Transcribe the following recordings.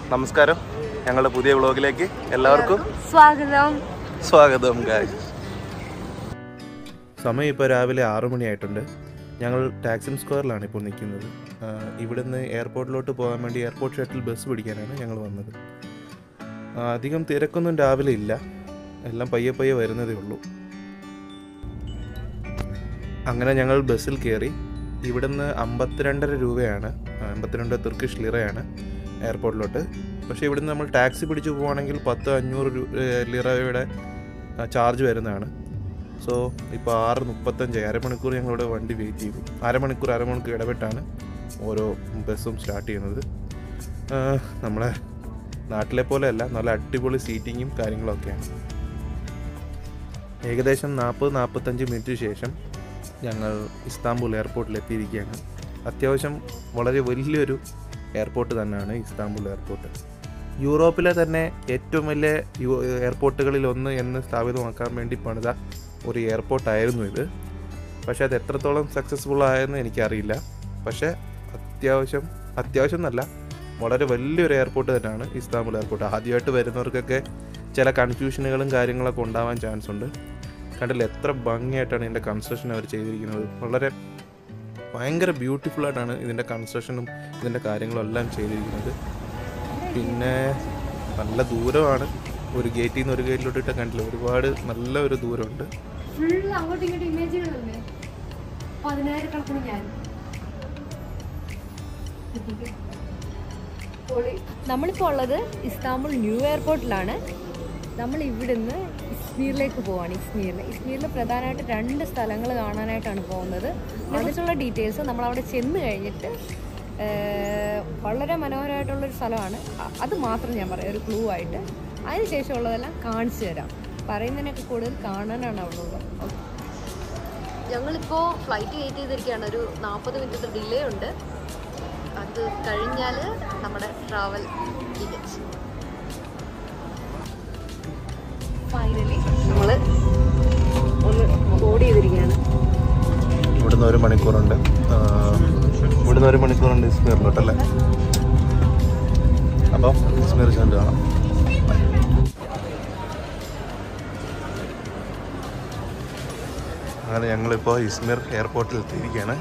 നമസ്കാരം ഞങ്ങളുടെ പുതിയ വ്ളോഗിലേക്ക് എല്ലാവർക്കും സ്വാഗതം സ്വാഗതം ഗായ്സ് സമയം ഇപ്പോൾ രാവിലെ ആറു മണിയായിട്ടുണ്ട് ഞങ്ങൾ ടാക്സിം സ്ക്വയറിലാണ് ഇപ്പോൾ നിൽക്കുന്നത് ആ, ഇവിടുന്ന് എയർപോർട്ടിലോട്ട് പോകാൻ വേണ്ടി എയർപോർട്ട് ഷട്ടിൽ ബസ് പിടിക്കാനാണ് ഞങ്ങൾ വന്നത് ആ, അധികം തിരക്കൊന്നും രാവിലെ ഇല്ല എല്ലാം പയ്യെ പയ്യെ വരുന്നതേ ഉള്ളൂ അങ്ങനെ ഞങ്ങൾ ബസ്സിൽ കയറി ഇവിടുന്ന് അമ്പത്തിരണ്ടര രൂപയാണ് ആ, അമ്പത്തിരണ്ട് തുർക്കിഷ് ലിറയാണ് എയർപോർട്ടിലോട്ട് പക്ഷേ ഇവിടുന്ന് നമ്മൾ ടാക്സി പിടിച്ച് പോവുകയാണെങ്കിൽ പത്ത് അഞ്ഞൂറ് രൂ ഏ, ലിറയുടെ ആ, ചാർജ് വരുന്നതാണ് സോ ഇപ്പോൾ ആറ് മുപ്പത്തഞ്ച് അരമണിക്കൂർ ഞങ്ങളിവിടെ വണ്ടി വെയിറ്റ് ചെയ്തു അരമണിക്കൂർ അരമണിക്കൂർ ഇടപെട്ടാണ് ഓരോ ബസ്സും സ്റ്റാർട്ട് ചെയ്യുന്നത് ആ, നമ്മളെ നാട്ടിലെ പോലെയല്ല നല്ല അടിപൊളി സീറ്റിങ്ങും കാര്യങ്ങളൊക്കെയാണ് ഏകദേശം നാൽപ്പത് നാൽപ്പത്തഞ്ച് മിനിറ്റ് ശേഷം ഞങ്ങൾ ഇസ്താംബുൾ എയർപോർട്ടിൽ എത്തിയിരിക്കുകയാണ് അത്യാവശ്യം വളരെ വലിയൊരു എയർപോർട്ട് തന്നെയാണ് ഇസ്താംബുൾ എയർപോർട്ട് യൂറോപ്പിലെ തന്നെ ഏറ്റവും വലിയ യു- എയർപോർട്ടുകളിൽ ഒന്ന് എന്ന് സ്ഥാപിതമാക്കാൻ വേണ്ടി പണിത ഒരു എയർപോർട്ടായിരുന്നു ഇത് പക്ഷേ അത് എത്രത്തോളം സക്സസ്ഫുൾ ആയെന്ന് എനിക്കറിയില്ല പക്ഷേ അത്യാവശ്യം അത്യാവശ്യം എന്നല്ല വളരെ വലിയൊരു എയർപോർട്ട് തന്നെയാണ് ഇസ്താംബുൾ എയർപോർട്ട് ആദ്യമായിട്ട് വരുന്നവർക്കൊക്കെ ചില കൺഫ്യൂഷനുകളും കാര്യങ്ങളൊക്കെ ഉണ്ടാവാൻ ചാൻസ് ഉണ്ട് കണ്ടില്ല എത്ര ഭംഗിയായിട്ടാണ് ഇതിൻ്റെ കൺസ്ട്രക്ഷൻ അവർ ചെയ്തിരിക്കുന്നത് വളരെ ഭയങ്കര ബ്യൂട്ടിഫുൾ ആയിട്ടാണ് ഇതിൻ്റെ കൺസ്ട്രക്ഷനും ഇതിൻ്റെ കാര്യങ്ങളും എല്ലാം ചെയ്തിരിക്കുന്നത് പിന്നെ നല്ല ദൂരമാണ് ഒരു ഗേറ്റിൽ നിന്ന് ഒരു ഗേറ്റിലോട്ടിട്ട് കണ്ടില്ല ഒരുപാട് നല്ല ഒരു ദൂരമുണ്ട് ഫുൾ അങ്ങോട്ടും ഇങ്ങോട്ടും ഇമേജുകളല്ലേ പതിനായിരക്കണക്കിന് ഞാൻ നമ്മളിപ്പോൾ ഉള്ളത് ഇസ്താംബുൾ ന്യൂ എയർപോർട്ടിലാണ് നമ്മൾ ഇവിടുന്ന് ഇസ്മീറിലേക്ക് പോവാണ് ഇസ്മീറിൽ ഇസ്മീറിൽ പ്രധാനമായിട്ട് രണ്ട് സ്ഥലങ്ങൾ കാണാനായിട്ടാണ് പോകുന്നത് അതിനുള്ള ഡീറ്റെയിൽസ് നമ്മൾ അവിടെ ചെന്ന് കഴിഞ്ഞിട്ട് ഏഹ്, വളരെ മനോഹരമായിട്ടുള്ളൊരു സ്ഥലമാണ് അ- അത് മാത്രം ഞാൻ പറയാം ഒരു ക്ലൂ ആയിട്ട് അതിനുശേഷമുള്ളതെല്ലാം കാണിച്ചു തരാം പറയുന്നതിനൊക്കെ കൂടുതൽ കാണാനാണ് അവിടെ ഉള്ളത് ഞങ്ങളിപ്പോൾ ഫ്ലൈറ്റ് വെയിറ്റ് ചെയ്തിരിക്കുകയാണ് ഒരു നാൽപ്പത് മിനിറ്റ് ഡിലേ ഉണ്ട് അത് കഴിഞ്ഞാൽ നമ്മുടെ ട്രാവൽ ടിക്കറ്റ് ഫൈനലി നമ്മൾ ഒന്ന് ബോർഡ് ചെയ്തിരിക്കുകയാണ് ഇവിടുന്ന് ഒരു മണിക്കൂറുണ്ട് ആ, ഇവിടുന്ന് ഒരു മണിക്കൂറുണ്ട് ഇസ്മീറിലോട്ടല്ലേ അപ്പം ഇസ്മീർ ചെന്ന് കാണാം അങ്ങനെ ഞങ്ങളിപ്പോൾ ഇസ്മീർ എയർപോർട്ടിൽ എത്തിയിരിക്കുകയാണ്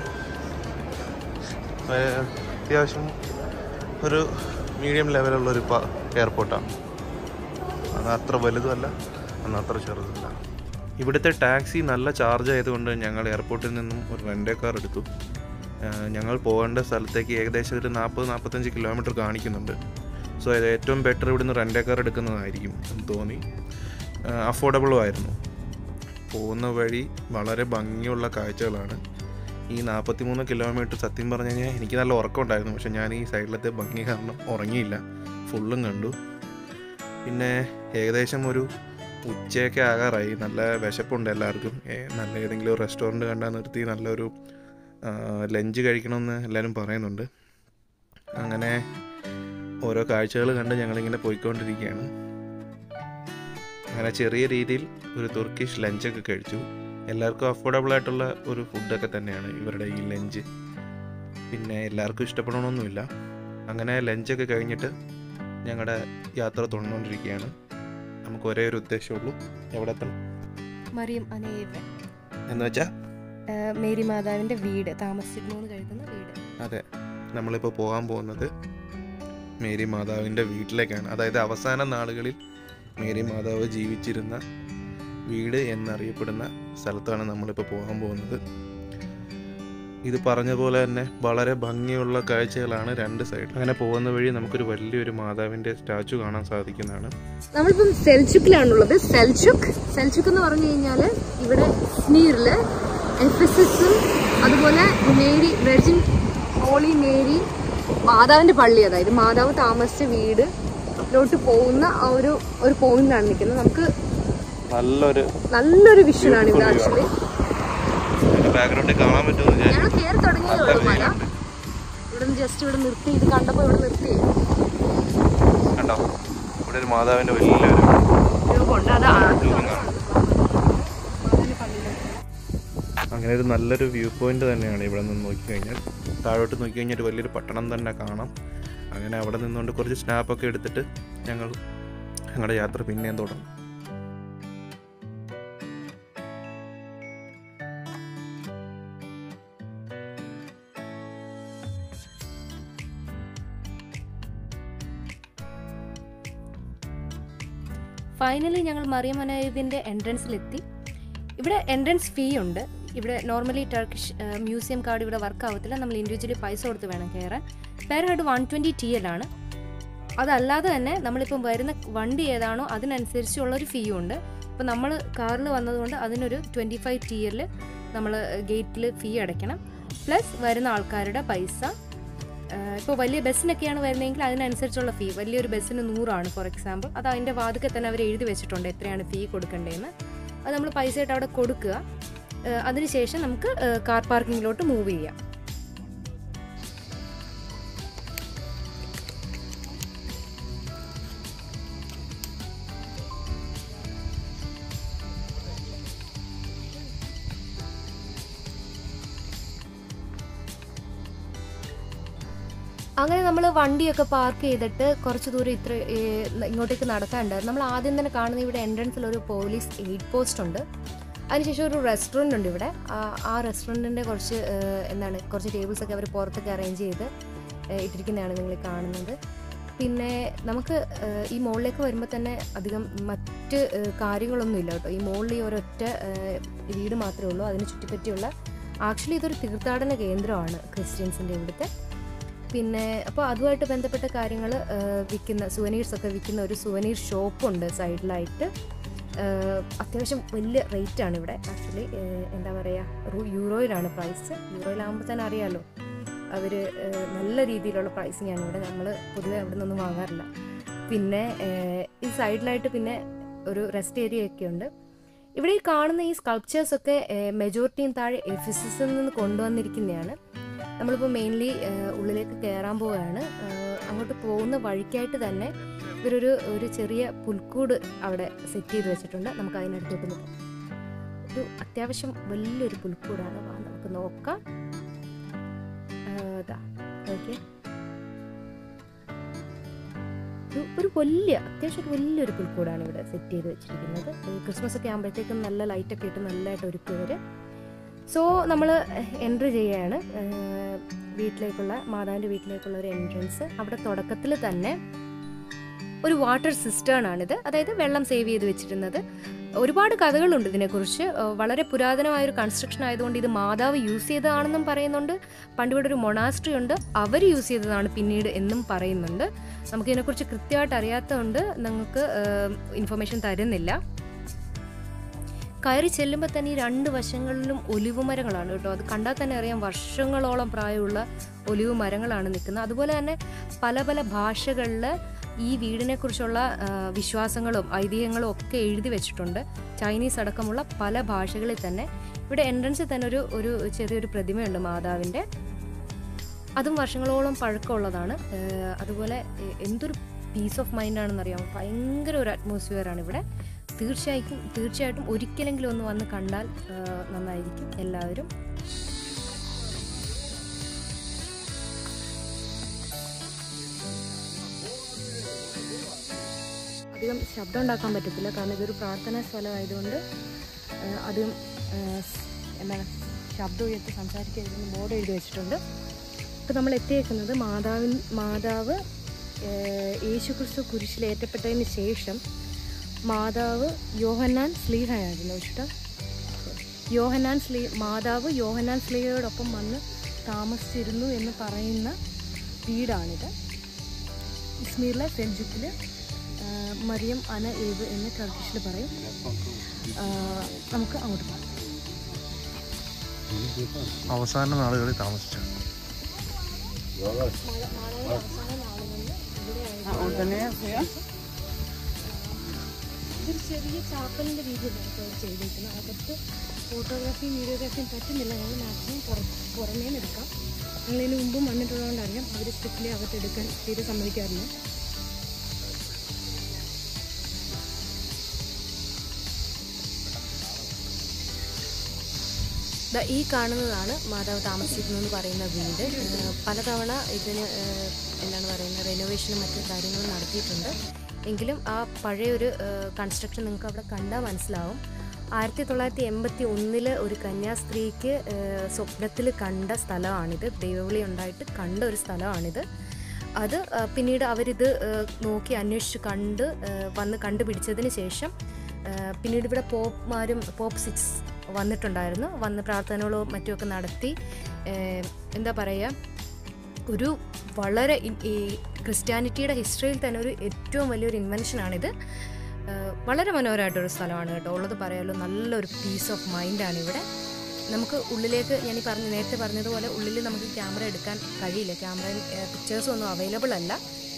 ഏ, അത്യാവശ്യം ഒരു മീഡിയം ലെവലുള്ള ഒരു എയർപോർട്ടാണ് അത് അത്ര വലുതുമല്ല എന്നാൽ അത്ര ചെറുതല്ല ഇവിടുത്തെ ടാക്സി നല്ല ചാർജ് ആയതുകൊണ്ട് ഞങ്ങൾ എയർപോർട്ടിൽ നിന്നും ഒരു റെൻ്റേ കാർ എടുത്തു ആഹ് ഞങ്ങൾ പോകേണ്ട സ്ഥലത്തേക്ക് ഏകദേശം ഒരു നാൽപ്പത് നാൽപ്പത്തഞ്ച് കിലോമീറ്റർ കാണിക്കുന്നുണ്ട് സോ ഇത് ഏറ്റവും ബെറ്റർ ഇവിടുന്ന് റെൻ്റേ കാർ എടുക്കുന്നതായിരിക്കും എന്ന് തോന്നി അഫോർഡബിളും ആയിരുന്നു പോകുന്ന വഴി വളരെ ഭംഗിയുള്ള കാഴ്ചകളാണ് ഈ നാൽപ്പത്തി മൂന്ന് കിലോമീറ്റർ സത്യം പറഞ്ഞു കഴിഞ്ഞാൽ എനിക്ക് നല്ല ഉറക്കമുണ്ടായിരുന്നു പക്ഷെ ഞാൻ ഈ സൈഡിലത്തെ ഭംഗി കാരണം ഉറങ്ങിയില്ല ഫുള്ളും കണ്ടു പിന്നെ ഏകദേശം ഒരു ഉച്ചയൊക്കെ ആകാറായി നല്ല വിശപ്പുണ്ട് എല്ലാവർക്കും ഏ, നല്ല ഏതെങ്കിലും ഒരു റെസ്റ്റോറൻറ്റ് കണ്ടാൽ നിർത്തി നല്ലൊരു ലഞ്ച് കഴിക്കണമെന്ന് എല്ലാവരും പറയുന്നുണ്ട് അങ്ങനെ ഓരോ കാഴ്ചകൾ കണ്ട് ഞങ്ങളിങ്ങനെ പോയിക്കൊണ്ടിരിക്കുകയാണ് അങ്ങനെ ചെറിയ രീതിയിൽ ഒരു തുർക്കിഷ് ലഞ്ചൊക്കെ കഴിച്ചു എല്ലാവർക്കും അഫോർഡബിൾ ആയിട്ടുള്ള ഒരു ഫുഡൊക്കെ തന്നെയാണ് ഇവരുടെ ഈ ലഞ്ച് പിന്നെ എല്ലാവർക്കും ഇഷ്ടപ്പെടണമെന്നൊന്നുമില്ല അങ്ങനെ ലഞ്ചൊക്കെ കഴിഞ്ഞിട്ട് ഞങ്ങളുടെ യാത്ര തുടർന്നുകൊണ്ടിരിക്കുകയാണ് നമുക്ക് ഒരേ ഒരു ഉദ്ദേശമുള്ളൂ എവിടെ എത്തണം മറിയം അനേവൻ എന്ന് വെച്ചാൽ മേരി മാതാവിന്റെ വീട് താമസിച്ചിരുന്നു എന്ന് കരുതുന്ന വീട് അതെ നമ്മളിപ്പോൾ പോകാൻ പോകുന്നത് മേരി മാതാവിൻ്റെ വീട്ടിലേക്കാണ് അതായത് അവസാന നാളുകളിൽ മേരി മാതാവ് ജീവിച്ചിരുന്ന വീട് എന്നറിയപ്പെടുന്ന സ്ഥലത്താണ് നമ്മളിപ്പോൾ പോകാൻ പോകുന്നത് ഇത് പറഞ്ഞ പോലെ തന്നെ വളരെ ഭംഗിയുള്ള കാഴ്ചകളാണ് രണ്ട് സൈഡ് അങ്ങനെ പോകുന്ന വഴി നമുക്കൊരു വലിയൊരു മാതാവിൻ്റെ സ്റ്റാച്ചു കാണാൻ സാധിക്കുന്നതാണ് നമ്മളിപ്പം സെൽചുക്കിലാണുള്ളത് സെൽചുക്ക് സെൽചുക്ക് എന്ന് പറഞ്ഞു കഴിഞ്ഞാൽ ഇവിടെ സ്നീറില് എഫ് എസ് എസും അതുപോലെ മേരി വെർജിൻ ഹോളി മേരി മാതാവിന്റെ പള്ളി അതായത് മാതാവ് താമസിച്ച വീടിലോട്ട് പോകുന്ന ആ ഒരു ഒരു പോയിന്റിലാണ് നിൽക്കുന്നത് നമുക്ക് നല്ലൊരു നല്ലൊരു വിഷ്വലാണ് ഇവിടെ ആക്ച്വലി ബാക്ക്ഗ്രൗണ്ടിൽ കാണാൻ പറ്റുമെന്ന് ഞാൻ ഞങ്ങൾ കയറി തുടങ്ങിയതേ ഉള്ളൂ മല ഇവിടെ ജസ്റ്റ് ഇവിടെ നിർത്തി ഇത് കണ്ടപ്പോൾ ഇവിടെ നിർത്തി കണ്ടോ ഇവിടെ ഒരു മാതാവിൻ്റെ വലിയൊരു രൂപമുണ്ട് അത് ആ- രൂപം കാണാം അങ്ങനെ ഒരു നല്ലൊരു വ്യൂ പോയിന്റ് തന്നെയാണ് ഇവിടെ നിന്ന് നോക്കിക്കഴിഞ്ഞാൽ താഴോട്ട് നോക്കിക്കഴിഞ്ഞാൽ ഒരു വലിയൊരു പട്ടണം തന്നെ കാണാം അങ്ങനെ അവിടെ നിന്നുകൊണ്ട് കുറച്ച് സ്നാപ്പൊക്കെ എടുത്തിട്ട് ഞങ്ങൾ ഞങ്ങളുടെ യാത്ര പിന്നെയും തുടങ്ങും ഫൈനലി ഞങ്ങൾ മറിയം മനോബിൻ്റെ എൻട്രൻസിലെത്തി ഇവിടെ എൻട്രൻസ് ഫീ ഉണ്ട് ഇവിടെ നോർമലി ടർക്കിഷ് മ്യൂസിയം കാർഡ് ഇവിടെ വർക്ക് ആവത്തില്ല നമ്മൾ ഇൻഡിവിജ്വലി പൈസ കൊടുത്ത് വേണം കയറാൻ per head one twenty T L ആണ് അതല്ലാതെ തന്നെ നമ്മളിപ്പം വരുന്ന വണ്ടി ഏതാണോ അതിനനുസരിച്ചുള്ളൊരു ഫീ ഉണ്ട് ഇപ്പം നമ്മൾ കാറിൽ വന്നതുകൊണ്ട് അതിനൊരു ട്വൻറ്റി ഫൈവ് ടി എൽ നമ്മൾ ഗേറ്റിൽ ഫീ അടയ്ക്കണം പ്ലസ് വരുന്ന ആൾക്കാരുടെ പൈസ ഇപ്പോൾ വലിയ ബസ്സിനൊക്കെയാണ് വരുന്നതെങ്കിൽ അതിനനുസരിച്ചുള്ള ഫീ വലിയൊരു ബസ്സിന് നൂറാണ് ഫോർ എക്സാമ്പിൾ അത് അതിൻ്റെ വാതിക്കെ തന്നെ അവർ എഴുതി വെച്ചിട്ടുണ്ട് എത്രയാണ് ഫീ കൊടുക്കേണ്ടതെന്ന് അത് നമ്മൾ പൈസയായിട്ട് അവിടെ കൊടുക്കുക ഏഹ് അതിനുശേഷം നമുക്ക് ഏഹ് കാർ പാർക്കിങ്ങിലോട്ട് മൂവ് ചെയ്യാം അങ്ങനെ നമ്മൾ വണ്ടിയൊക്കെ പാർക്ക് ചെയ്തിട്ട് കുറച്ച് ദൂരം ഇത്ര ഏഹ്, ഇങ്ങോട്ടേക്ക് നടക്കാനുണ്ടായിരുന്നു നമ്മൾ ആദ്യം തന്നെ കാണുന്ന ഇവിടെ എൻട്രൻസിൽ ഒരു പോലീസ് എയ്ഡ് പോസ്റ്റ് ഉണ്ട് അതിനുശേഷം ഒരു റെസ്റ്റോറൻ്റ് ഉണ്ട് ഇവിടെ ആ- ആ റെസ്റ്റോറൻറ്റിൻ്റെ കുറച്ച് ഏഹ്, എന്താണ് കുറച്ച് ടേബിൾസ് ഒക്കെ അവർ പുറത്തൊക്കെ അറേഞ്ച് ചെയ്ത് ഏഹ്, ഇട്ടിരിക്കുന്നതാണ് നിങ്ങൾ കാണുന്നത് പിന്നെ നമുക്ക് ഏഹ്, ഈ മുകളിലേക്ക് വരുമ്പോൾ തന്നെ അധികം മറ്റ് ഏഹ്, കാര്യങ്ങളൊന്നും ഇല്ല കേട്ടോ ഈ മുകളിൽ ഈ ഒരൊറ്റ ഏഹ്, വീട് മാത്രമേ ഉള്ളൂ അതിന് ചുറ്റിപ്പറ്റിയുള്ള ആക്ച്വലി ഇതൊരു തീർത്ഥാടന കേന്ദ്രമാണ് ക്രിസ്ത്യൻസിൻ്റെ ഇവിടുത്തെ പിന്നെ അപ്പോൾ അതുമായിട്ട് ബന്ധപ്പെട്ട കാര്യങ്ങൾ വിൽക്കുന്ന സുവനീർസ് ഒക്കെ വിൽക്കുന്ന ഒരു സുവനീർ ഷോപ്പുണ്ട് സൈഡിലായിട്ട് അത്യാവശ്യം വലിയ റേറ്റ് ആണ് ഇവിടെ ആക്ച്വലി എന്താ പറയുക യൂറോയിലാണ് പ്രൈസ് യൂറോയിലാകുമ്പോൾ തന്നെ അറിയാമല്ലോ അവർ നല്ല രീതിയിലുള്ള പ്രൈസിങ് ആണ് ഇവിടെ നമ്മൾ പൊതുവെ അവിടെ നിന്നൊന്നും വാങ്ങാറില്ല പിന്നെ ഏഹ്, ഈ സൈഡിലായിട്ട് പിന്നെ ഒരു റെസ്റ്റ് ഏരിയ ഒക്കെ ഉണ്ട് ഇവിടെ ഈ കാണുന്ന ഈ സ്കൾപ്ചേഴ്സ് ഒക്കെ മെജോറിറ്റിയും താഴെ എഫിസിസിൽ നിന്ന് കൊണ്ടുവന്നിരിക്കുന്നതാണ് നമ്മളിപ്പോൾ മെയിൻലി ഉള്ളിലേക്ക് കയറാൻ പോവുകയാണ് ഏഹ് അങ്ങോട്ട് പോകുന്ന വഴിക്കായിട്ട് തന്നെ ഇവരൊരു ഒരു ചെറിയ പുൽക്കൂട് അവിടെ സെറ്റ് ചെയ്ത് വെച്ചിട്ടുണ്ട് നമുക്ക് അതിനടുത്തോട്ട് നിൽക്കാം ഒരു അത്യാവശ്യം വലിയൊരു പുൽക്കൂടാണ് വാ നമുക്ക് നോക്കാം ഏഹ് ഇതാ ഓക്കെ ഒരു ഒരു വലിയ അത്യാവശ്യം ഒരു വലിയൊരു പുൽക്കൂടാണ് ഇവിടെ സെറ്റ് ചെയ്ത് വെച്ചിരിക്കുന്നത് ക്രിസ്മസ് ഒക്കെ ആകുമ്പോഴത്തേക്കും നല്ല ലൈറ്റൊക്കെ ഇട്ട് നല്ലതായിട്ട് ഒരുക്കുവർ സോ നമ്മൾ എൻട്രി ചെയ്യുകയാണ് ഏഹ് വീട്ടിലേക്കുള്ള മാതാവിൻ്റെ വീട്ടിലേക്കുള്ള ഒരു എൻട്രൻസ് അവിടെ തുടക്കത്തിൽ തന്നെ ഒരു വാട്ടർ സിസ്റ്റേണാണിത് അതായത് വെള്ളം സേവ് ചെയ്ത് വെച്ചിരുന്നത് ഒരുപാട് കഥകളുണ്ട് ഇതിനെക്കുറിച്ച് ഏഹ് വളരെ പുരാതനമായ ഒരു കൺസ്ട്രക്ഷൻ ആയതുകൊണ്ട് ഇത് മാതാവ് യൂസ് ചെയ്തതാണെന്നും പറയുന്നുണ്ട് പണ്ട് ഇവിടെ ഒരു മൊണാസ്ട്രി ഉണ്ട് അവർ യൂസ് ചെയ്തതാണ് പിന്നീട് എന്നും പറയുന്നുണ്ട് നമുക്കിതിനെക്കുറിച്ച് കൃത്യമായിട്ട് അറിയാത്തതുകൊണ്ട് നിങ്ങൾക്ക് ഇൻഫർമേഷൻ തരുന്നില്ല കയറി ചെല്ലുമ്പോൾ തന്നെ ഈ രണ്ട് വശങ്ങളിലും ഒലിവ് മരങ്ങളാണ് കേട്ടോ അത് കണ്ടാൽ തന്നെ അറിയാം വർഷങ്ങളോളം പ്രായമുള്ള ഒലിവ് മരങ്ങളാണ് നിൽക്കുന്നത് അതുപോലെ തന്നെ പല പല ഭാഷകളിൽ ഈ വീടിനെ കുറിച്ചുള്ള വിശ്വാസങ്ങളും ഐതിഹ്യങ്ങളും ഒക്കെ എഴുതി വെച്ചിട്ടുണ്ട് ചൈനീസ് അടക്കമുള്ള പല ഭാഷകളിൽ തന്നെ ഇവിടെ എൻട്രൻസിൽ തന്നെ ഒരു ഒരു ചെറിയൊരു പ്രതിമയുണ്ട് മാതാവിൻ്റെ അതും വർഷങ്ങളോളം പഴക്കമുള്ളതാണ് ഏഹ് അതുപോലെ എ- എന്തൊരു പീസ് ഓഫ് മൈൻഡ് ആണെന്ന് അറിയാം ഭയങ്കര ഒരു അറ്റ്മോസ്ഫിയർ ആണ് ഇവിടെ തീർച്ചയായിട്ടും തീർച്ചയായിട്ടും ഒരിക്കലെങ്കിലും ഒന്ന് വന്ന് കണ്ടാൽ ഏഹ് നന്നായിരിക്കും എല്ലാവരും അധികം ശബ്ദം ഉണ്ടാക്കാൻ പറ്റത്തില്ല കാരണം ഇതൊരു പ്രാർത്ഥനാ സ്ഥലമായതുകൊണ്ട് ഏഹ് അധികം ഏഹ് സ് എന്താണ് ശബ്ദം ഉയർത്തി സംസാരിക്കരുതെന്ന് ബോർഡ് എഴുതി വെച്ചിട്ടുണ്ട് ഇപ്പോൾ നമ്മൾ എത്തിയേക്കുന്നത് മാതാവിൻ മാതാവ് ഏഹ് യേശുക്രിസ്തു കുരിശിലേറ്റപ്പെട്ടതിന് ശേഷം മാതാവ് യോഹന്നാൻ സ്ലീഹയായിരുന്നു ഇഷ്ടം യോഹന്നാൻ സ്ലീ മാതാവ് യോഹന്നാൻ സ്ലീഹയോടൊപ്പം വന്ന് താമസിച്ചിരുന്നു എന്ന് പറയുന്ന വീടാണിത് ഇസ്മീറിലെ സെൽജുക്കിൽ മറിയം അന ഏവ് എന്ന് ടർക്കിഷിൽ പറയും ആ, നമുക്ക് അങ്ങോട്ട് പോകാം അവസാന നാളുകളിൽ താമസിച്ചു ഇതൊരു ചെറിയ ചാപ്പലിൻ്റെ രീതിയിലാണ് ഇപ്പോൾ അവർ ചെയ്തിരിക്കുന്നത് അകത്ത് ഫോട്ടോഗ്രാഫിയും വീഡിയോഗ്രാഫിയും പറ്റുന്നില്ല ഞങ്ങൾ മാക്സിമം പുറ പുറമേ നിന്ന് എടുക്കാം ഞങ്ങൾ ഇതിന് മുമ്പും വന്നിട്ടുള്ളതുകൊണ്ട് അറിയാം അവർ സ്ട്രിക്റ്റ്ലി അകത്ത് എടുക്കാൻ തീരെ സമ്മതിക്കാറില്ല ദാ ഈ കാണുന്നതാണ് മാതാവ് താമസിക്കുന്നതെന്ന് പറയുന്ന വീട് ഏഹ് പലതവണ ഇതിന് ഏഹ് എന്താണ് പറയുന്നത് റെനോവേഷനും മറ്റു കാര്യങ്ങളും നടത്തിയിട്ടുണ്ട് എങ്കിലും ആ പഴയൊരു കൺസ്ട്രക്ഷൻ നിങ്ങൾക്ക് അവിടെ കണ്ടാൽ മനസ്സിലാവും ആയിരത്തി തൊള്ളായിരത്തി എൺപത്തി ഒന്നില് ഒരു കന്യാസ്ത്രീക്ക് സ്വപ്നത്തിൽ കണ്ട സ്ഥലമാണിത് ദൈവവിളി ഉണ്ടായിട്ട് കണ്ട ഒരു സ്ഥലമാണിത് അത് ആ, പിന്നീട് അവരിത് ആ, നോക്കി അന്വേഷിച്ച് കണ്ട് ആ, വന്ന് കണ്ടുപിടിച്ചതിന് ശേഷം ആ, പിന്നീട് ഇവിടെ പോപ്പ്മാരും പോപ്പ് സിക്സ് വന്നിട്ടുണ്ടായിരുന്നു വന്ന് പ്രാർത്ഥനകളും മറ്റുമൊക്കെ നടത്തി ആ, എന്താ പറയുക ഒരു വളരെ ഇൻ- ഈ ക്രിസ്ത്യാനിറ്റിയുടെ ഹിസ്റ്ററിയിൽ തന്നെ ഒരു ഏറ്റവും വലിയൊരു ഇൻവെൻഷനാണിത് ആഹ് വളരെ മനോഹരമായിട്ടൊരു സ്ഥലമാണ് കേട്ടോ ഉള്ളത് പറയാമല്ലോ നല്ലൊരു പീസ് ഓഫ് മൈൻഡാണ് ഇവിടെ നമുക്ക് ഉള്ളിലേക്ക് ഞാൻ ഈ പറഞ്ഞ നേരത്തെ പറഞ്ഞതുപോലെ ഉള്ളിൽ നമുക്ക് ക്യാമറ എടുക്കാൻ കഴിയില്ല ക്യാമറയും പിക്ചേഴ്സും ഒന്നും അവൈലബിൾ അല്ല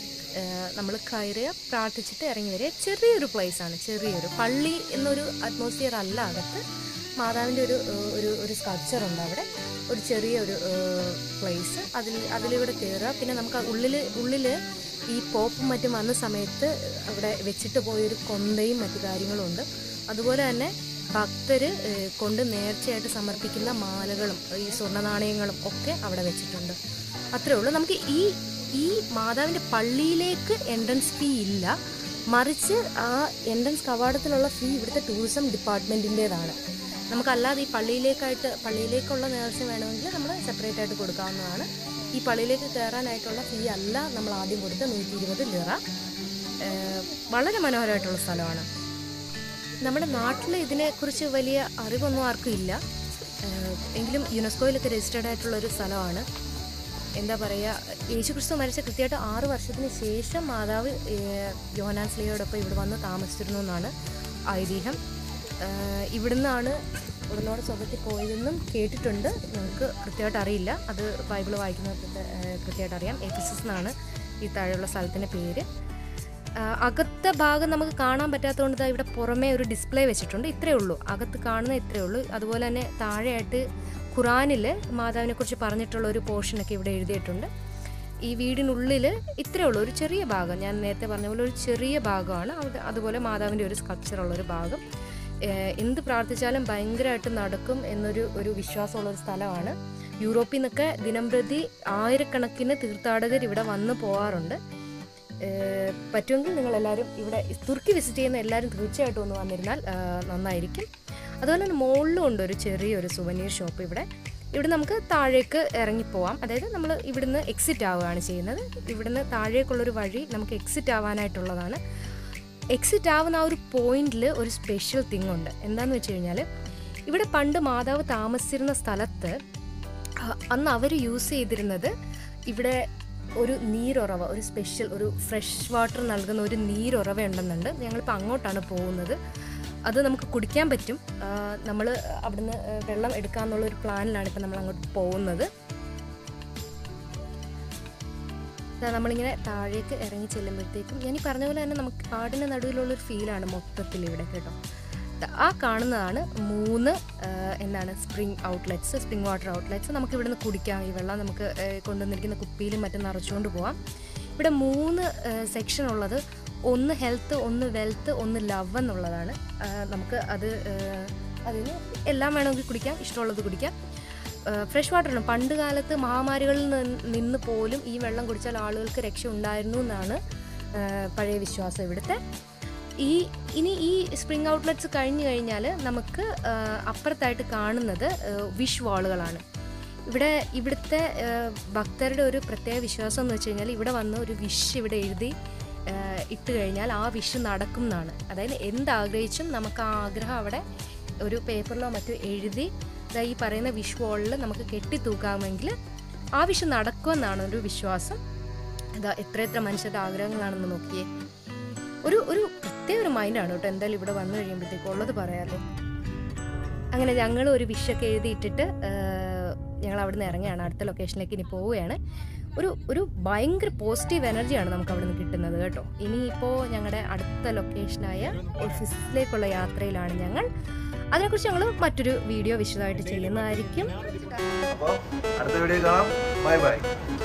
നമ്മൾ കയറുക പ്രാർത്ഥിച്ചിട്ട് ഇറങ്ങി വരിക ചെറിയൊരു place ആണ് ചെറിയൊരു പള്ളി എന്നൊരു അറ്റ്മോസ്ഫിയർ അല്ല അകത്ത് മാതാവിൻ്റെ ഒരു ഏഹ്, ഒരു ഒരു സ്കൾപ്ചർ ഉണ്ട് അവിടെ ഒരു ചെറിയ ഒരു പ്ലേസ് അതിൽ അതിലൂടെ കയറുക പിന്നെ നമുക്ക് ഉള്ളിൽ ഉള്ളിൽ ഈ പോപ്പും മറ്റും വന്ന സമയത്ത് അവിടെ വെച്ചിട്ട് പോയൊരു കൊന്തയും മറ്റു കാര്യങ്ങളും ഉണ്ട് അതുപോലെ തന്നെ ഭക്തർ കൊണ്ട് നേർച്ചയായിട്ട് സമർപ്പിക്കുന്ന മാലകളും ഈ സ്വർണ്ണ നാണയങ്ങളും ഒക്കെ അവിടെ വെച്ചിട്ടുണ്ട് അത്രേ ഉള്ളൂ നമുക്ക് ഈ ഈ മാതാവിൻ്റെ പള്ളിയിലേക്ക് എൻട്രൻസ് ഫീ ഇല്ല മറിച്ച് ആ എൻട്രൻസ് കവാടത്തിലുള്ള ഫീ ഇവിടുത്തെ ടൂറിസം ഡിപ്പാർട്ട്മെൻറ്റിൻ്റേതാണ് നമുക്കല്ലാതെ ഈ പള്ളിയിലേക്കായിട്ട് പള്ളിയിലേക്കുള്ള നേർച്ച വേണമെങ്കിൽ നമ്മൾ സെപ്പറേറ്റ് ആയിട്ട് കൊടുക്കാവുന്നതാണ് ഈ പള്ളിയിലേക്ക് കയറാനായിട്ടുള്ള ഫീ അല്ല നമ്മൾ ആദ്യം കൊടുത്ത നൂറ്റി ഇരുപത് ലിറ ഏഹ് വളരെ മനോഹരമായിട്ടുള്ള സ്ഥലമാണ് നമ്മുടെ നാട്ടിൽ ഇതിനെക്കുറിച്ച് വലിയ അറിവൊന്നും ആർക്കും ഇല്ല ഏഹ് എങ്കിലും യുനെസ്കോയിലൊക്കെ രജിസ്റ്റേർഡ് ആയിട്ടുള്ള ഒരു സ്ഥലമാണ് എന്താ പറയുക യേശുക്രിസ്തു മരിച്ച കൃത്യമായിട്ട് ആറ് വർഷത്തിന് ശേഷം മാതാവ് ഏഹ് യോഹനാൻ സ്ലിയോടൊപ്പം ഇവിടെ വന്ന് താമസിച്ചിരുന്നു എന്നാണ് ഐതിഹ്യം ഏഹ് ഇവിടുന്നാണ് ഉടനോട് സ്വർഗത്തിൽ പോയതെന്നും കേട്ടിട്ടുണ്ട് നമുക്ക് കൃത്യമായിട്ട് അറിയില്ല അത് ബൈബിൾ വായിക്കുന്നവർക്ക് ഏഹ് കൃത്യമായിട്ട് അറിയാം എഫിസസ് എന്നാണ് ഈ താഴെയുള്ള സ്ഥലത്തിൻ്റെ പേര് ആഹ് അകത്തെ ഭാഗം നമുക്ക് കാണാൻ പറ്റാത്തതുകൊണ്ട് ദാ ഇവിടെ പുറമേ ഒരു ഡിസ്പ്ലേ വെച്ചിട്ടുണ്ട് ഇത്രയേ ഉള്ളൂ അകത്ത് കാണുന്ന ഇത്രയേ ഉള്ളൂ അതുപോലെ തന്നെ താഴെയായിട്ട് ഖുറാനിൽ മാതാവിനെ കുറിച്ച് പറഞ്ഞിട്ടുള്ള ഒരു പോർഷനൊക്കെ ഇവിടെ എഴുതിയിട്ടുണ്ട് ഈ വീടിനുള്ളിൽ ഇത്രയേ ഉള്ളൂ ഒരു ചെറിയ ഭാഗം ഞാൻ നേരത്തെ പറഞ്ഞ പോലെ ഒരു ചെറിയ ഭാഗമാണ് അവിടെ അതുപോലെ മാതാവിൻ്റെ ഒരു സ്കൾപ്ചറുള്ള ഒരു ഭാഗം ഏഹ് എന്ത് പ്രാർത്ഥിച്ചാലും ഭയങ്കരമായിട്ട് നടക്കും എന്നൊരു ഒരു വിശ്വാസമുള്ള ഒരു സ്ഥലമാണ് യൂറോപ്പിൽ നിന്നൊക്കെ ദിനംപ്രതി ആയിരക്കണക്കിന് തീർത്ഥാടകർ ഇവിടെ വന്ന് പോകാറുണ്ട് ഏഹ് പറ്റുമെങ്കിൽ നിങ്ങൾ എല്ലാവരും ഇവിടെ തുർക്കി വിസിറ്റ് ചെയ്യുന്ന എല്ലാവരും തീർച്ചയായിട്ടും ഒന്ന് വന്നിരുന്നാൽ ആഹ് നന്നായിരിക്കും അതുപോലെ തന്നെ മുകളിലും ഉണ്ട് ഒരു ചെറിയൊരു സുവനീർ ഷോപ്പ് ഇവിടെ ഇവിടെ നമുക്ക് താഴേക്ക് ഇറങ്ങിപ്പോവാം അതായത് നമ്മൾ ഇവിടുന്ന് എക്സിറ്റ് ആവുകയാണ് ചെയ്യുന്നത് ഇവിടുന്ന് താഴേക്കുള്ളൊരു വഴി നമുക്ക് എക്സിറ്റ് ആവാനായിട്ടുള്ളതാണ് എക്സിറ്റ് ആവുന്ന ആ ഒരു പോയിന്റിൽ ഒരു സ്പെഷ്യൽ തിങ് ഉണ്ട് എന്താണെന്ന് വെച്ച് കഴിഞ്ഞാൽ ഇവിടെ പണ്ട് മാതാവ് താമസിച്ചിരുന്ന സ്ഥലത്ത് അ- അന്ന് അവർ യൂസ് ചെയ്തിരുന്നത് ഇവിടെ ഒരു നീരുറവ ഒരു സ്പെഷ്യൽ ഒരു ഫ്രഷ് വാട്ടർ നൽകുന്ന ഒരു നീരുറവ ഉണ്ടെന്നുണ്ട് ഞങ്ങളിപ്പോൾ അങ്ങോട്ടാണ് പോകുന്നത് അത് നമുക്ക് കുടിക്കാൻ പറ്റും നമ്മൾ അവിടുന്ന് ആ, വെള്ളം എടുക്കാന്നുള്ള ഒരു പ്ലാനിലാണ് ഇപ്പം നമ്മൾ അങ്ങോട്ട് പോകുന്നത് ദാ നമ്മളിങ്ങനെ താഴേക്ക് ഇറങ്ങി ചെല്ലുമ്പോഴത്തേക്കും ഞാൻ ഈ പറഞ്ഞ പോലെ തന്നെ നമുക്ക് കാടിന് നടുവിലുള്ളൊരു ഫീലാണ് മൊത്തത്തിൽ ഇവിടെ കേട്ടോ ദാ ആ കാണുന്നതാണ് മൂന്ന് ആ, എന്താണ് spring outlets spring water outlets നമുക്ക് ഇവിടുന്ന് കുടിക്കാം ഈ വെള്ളം നമുക്ക് ആ, കൊണ്ടുവന്നിരിക്കുന്ന കുപ്പിയിലും മറ്റും നിറച്ചുകൊണ്ട് പോവാം ഇവിടെ മൂന്ന് സെക്ഷൻ ഉള്ളത് ഒന്ന് ഹെൽത്ത് ഒന്ന് വെൽത്ത് ഒന്ന് ലവ് എന്നുള്ളതാണ് ആ, നമുക്ക് അത് ആ, അതിന് എല്ലാം വേണമെങ്കിൽ കുടിക്കാം ഇഷ്ടമുള്ളത് കുടിക്കാം ഫ്രഷ് വാട്ടറാണ് പണ്ട് കാലത്ത് മഹാമാരികളിൽ നിന്ന് നിന്ന് പോലും ഈ വെള്ളം കുടിച്ചാൽ ആളുകൾക്ക് രക്ഷ ഉണ്ടായിരുന്നു എന്നാണ് ആ, പഴയ വിശ്വാസം ഇവിടുത്തെ ഈ ഇനി ഈ സ്പ്രിംഗ് ഔട്ട്ലെറ്റ്സ് കഴിഞ്ഞു കഴിഞ്ഞാൽ നമുക്ക് ആ, അപ്പുറത്തായിട്ട് കാണുന്നത് വിഷ് വാളുകളാണ് ഇവിടെ ഇവിടുത്തെ ആ, ഭക്തരുടെ ഒരു പ്രത്യേക വിശ്വാസം എന്ന് വെച്ച് കഴിഞ്ഞാൽ ഇവിടെ വന്ന് ഒരു വിഷ് ഇവിടെ എഴുതി ആ, ഇട്ട് കഴിഞ്ഞാൽ ആ വിഷ് നടക്കും എന്നാണ് അതായത് എന്താഗ്രഹിച്ചും നമുക്ക് ആ ആഗ്രഹം അവിടെ ഒരു പേപ്പറിലോ മറ്റോ എഴുതി ദാ ഈ പറയുന്ന വിഷ് വാളിൽ നമുക്ക് കെട്ടിത്തൂക്കാമെങ്കിൽ ആ വിഷ് നടക്കുമെന്നാണ് ഒരു വിശ്വാസം ഇതാ എത്ര എത്ര മനുഷ്യരുടെ ആഗ്രഹങ്ങളാണെന്ന് നോക്കിയേ ഒരു ഒരു പ്രത്യേക ഒരു മൈൻഡാണ് കേട്ടോ എന്തായാലും ഇവിടെ വന്നു കഴിയുമ്പോഴത്തേക്കും ഉള്ളത് പറയാമല്ലോ അങ്ങനെ ഞങ്ങൾ ഒരു വിഷൊക്കെ എഴുതിയിട്ടിട്ട് ഞങ്ങൾ അവിടെ നിന്ന് ഇറങ്ങുകയാണ് അടുത്ത ലൊക്കേഷനിലേക്ക് ഇനി പോവുകയാണ് ഒരു ഒരു ഭയങ്കര പോസിറ്റീവ് എനർജിയാണ് നമുക്ക് അവിടെ നിന്ന് കിട്ടുന്നത് കേട്ടോ ഇനിയിപ്പോൾ ഞങ്ങളുടെ അടുത്ത ലൊക്കേഷനായ ഓഫീസിലേക്കുള്ള യാത്രയിലാണ് ഞങ്ങൾ അതിനെക്കുറിച്ച് ഞങ്ങൾ മറ്റൊരു വീഡിയോ വിശദമായിട്ട് ചെയ്യുന്നതായിരിക്കും അപ്പോൾ അടുത്ത വീഡിയോ കാണാം ബൈ ബൈ